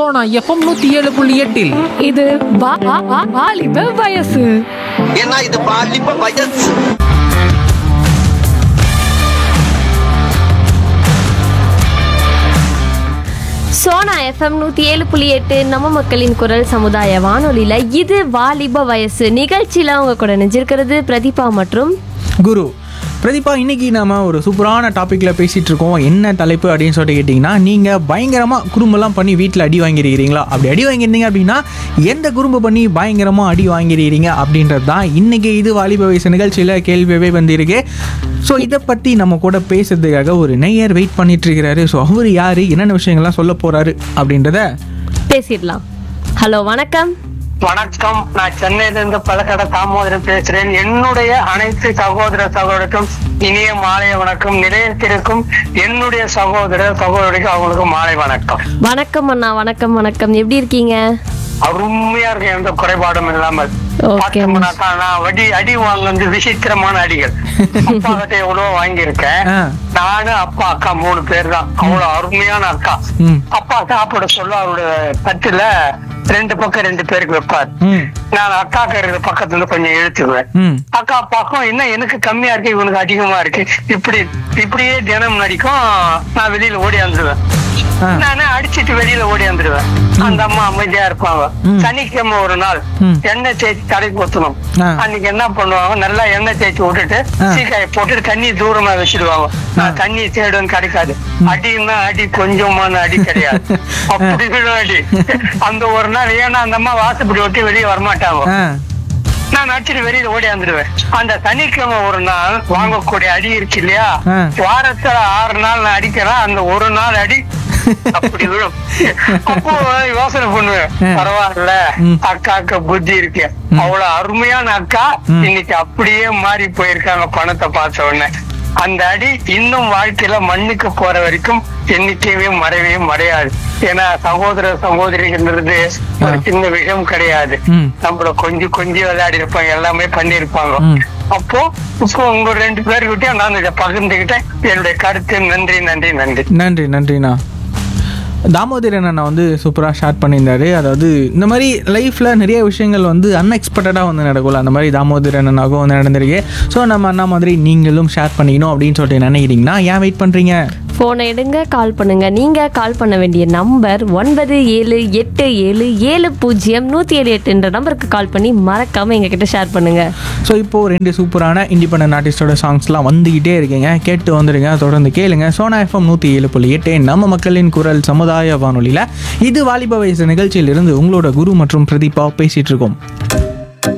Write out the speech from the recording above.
Sona FM நூத்தி ஏழு புள்ளி எட்டில் இது வா- வா- வா- வாலிப வயசு ஏன்னா இது பாலிப்ப வயசு சோனா எஃப்எம் நூற்றி ஏழு புள்ளி எட்டு நம்ம மக்களின் குரல் சமுதாய வானொலியில் இது வாலிப வயசு நிகழ்ச்சியில் அவங்க கூட நினைஞ்சிருக்கிறது பிரதீபா மற்றும் குரு பிரதீபா இன்னைக்கு நாம ஒரு சூப்பரான டாப்பிக்கில் பேசிகிட்டு இருக்கோம் என்ன தலைப்பு அப்படின்னு சொல்லிட்டு கேட்டிங்கன்னா நீங்கள் பயங்கரமாக குறும்பெல்லாம் பண்ணி வீட்டில் அடி வாங்கியிருக்கிறீங்களா அப்படி அடி வாங்கியிருந்தீங்க அப்படின்னா எந்த குறும்பு பண்ணி பயங்கரமாக அடி வாங்கியிருக்கிறீங்க அப்படின்றது தான் இன்றைக்கி இது வாலிப வயசு நிகழ்ச்சியில் கேள்வியவே வந்திருக்கு ஸோ இதை பற்றி நம்ம கூட பேசுறதுக்காக ஒரு நெய்யர் வெயிட் பண்ணிட்டு இருக்கிறாரு ஸோ அவர் யார் என்னென்ன விஷயங்கள்லாம் சொல்ல போகிறாரு அப்படின்றத பேசிடலாம் ஹலோ வணக்கம் வணக்கம் நான் சென்னையில இருந்து பழக்கடை தாமோதரன் பேசுறேன் என்னுடைய அனைத்து சகோதர சகோதரருக்கும் இனிய மாலை வணக்கம் நிலையத்திற்கும் என்னுடைய சகோதர சகோதரிக்கு அவங்களுக்கு மாலை வணக்கம் வணக்கம் அண்ணா வணக்கம் வணக்கம் எப்படி இருக்கீங்க அருமையா இருக்கு எந்த குறைபாடும் இல்லாமல் Okay. பார்த்தோம்னாக்கா நான் வடி அடி வாங்குறது விசித்திரமான அடிகள் அப்பா கிட்ட எவ்வளவு வாங்கியிருக்கேன் ஆ. நானு அப்பா அக்கா மூணு பேர் தான் அவ்வளவு அருமையான அக்கா ம். அப்பா சாப்பிட சொல்ல அவரோட தட்டுல ரெண்டு பக்கம் ரெண்டு பேருக்கு வைப்பார் ம் நான் அக்காக்கு இருக்கிற பக்கத்துல இருந்து கொஞ்சம் இழுத்துக்குவேன் ம் அக்கா பக்கம் என்ன எனக்கு கம்மியா இருக்கு இவனுக்கு அதிகமா இருக்கு இப்படி இப்படியே தினம் நடிக்கும் நான் வெளியில ஓடி வந்துடுவேன் ஆ. நானே அடிச்சிட்டு வெளியில ஓடி வந்துடுவேன் அந்த அம்மா அமைதியா இருப்பாங்க ம். சனிக்கிழமை ஒரு நாள் ம். எண்ணெய் தேய்ச்சி தலைக்கு ஊத்தணும் ஆ. அன்னைக்கு என்ன பண்ணுவாங்க நல்லா எண்ணெய் தேய்ச்சி விட்டுட்டு ஆ. சீக்காயை போட்டுட்டு தண்ணி தூரமா வச்சிடுவாங்க நான் தண்ணி தேடுன்னு கிடைக்காது அடின்னா அடி கொஞ்சமான அடி கிடையாது அப்படி விழும் அடி அந்த ஒரு நாள் ஏன்னா அந்த அம்மா வாசப்படி ஒட்டி வெளியே வரமாட்டாங்க ஆ நான் அடிச்சுட்டு வெளியில ஓடி வந்துடுவேன் அந்த சனிக்கிழமை ஒரு நாள் வாங்கக்கூடிய அடி இருக்கு இல்லையா ஆ. வாரத்துல ஆறு நாள் நான் அடிக்கிறேன் அந்த ஒரு நாள் அடி அப்படி விழும் அப்போ யோசனை பண்ணுவேன் ஆ. பரவாயில்ல ம். அக்காக்கு புத்தி இருக்கு அவ்வளவு அருமையான அக்கா ம். இன்னைக்கு அப்படியே மாறி போயிருக்காங்க பணத்தை பார்த்த உடனே அந்த அடி இன்னும் வாழ்க்கையில மண்ணுக்கு போற வரைக்கும் என்னைக்குமே மறைவே மறையாது ஏன்னா சகோதர சகோதரிங்கிறது ஒரு ஆ. சின்ன விஷயம் கிடையாது ம். நம்மள கொஞ்சம் கொஞ்சம் விளையாடி இருப்பாங்க எல்லாமே பண்ணிருப்பாங்க ம். அப்போ இப்போ உங்க ரெண்டு பேருக்கிட்டயும் நான் இதை பகிர்ந்துகிட்டேன் என்னுடைய கருத்து நன்றி நன்றி நன்றி நன்றி நன்றிண்ணா தாமோதரன் அண்ணா வந்து சூப்பராக ஷேர் பண்ணியிருந்தாரு அதாவது இந்த மாதிரி லைஃப்பில் நிறைய விஷயங்கள் வந்து அன்எக்ஸ்பெக்டடாக வந்து நடக்கும்ல அந்த மாதிரி தாமோதரன் அண்ணாவும் வந்து நடந்திருக்கு ஸோ நம்ம அண்ணா மாதிரி நீங்களும் ஷேர் பண்ணிக்கணும் அப்படின்னு சொல்லிட்டு நினைக்கிறீங்கன்னா ஏன் வெயிட் பண்ணுறீங்க ஃபோனை எடுங்க கால் பண்ணுங்க நீங்கள் கால் பண்ண வேண்டிய நம்பர் ஒன்பது ஏழு எட்டு ஏழு ஏழு பூஜ்ஜியம் நூற்றி ஏழு எட்டுன்ற நம்பருக்கு கால் பண்ணி மறக்காமல் எங்ககிட்ட ஷேர் பண்ணுங்க ஸோ இப்போது ரெண்டு சூப்பரான இண்டிபெண்டன்ட் ஆர்டிஸ்டோட சாங்ஸ்லாம் வந்துக்கிட்டே இருக்கீங்க கேட்டு வந்துடுங்க தொடர்ந்து கேளுங்க சோனா எஃப்எம் நூற்றி ஏழு புள்ளி எட்டு நம்ம மக்களின் குரல் சமுதாய வானொலியில் இது வாலிப வயசு நிகழ்ச்சியிலிருந்து உங்களோட குரு மற்றும் பிரதீபா பேசிகிட்டு இருக்கோம்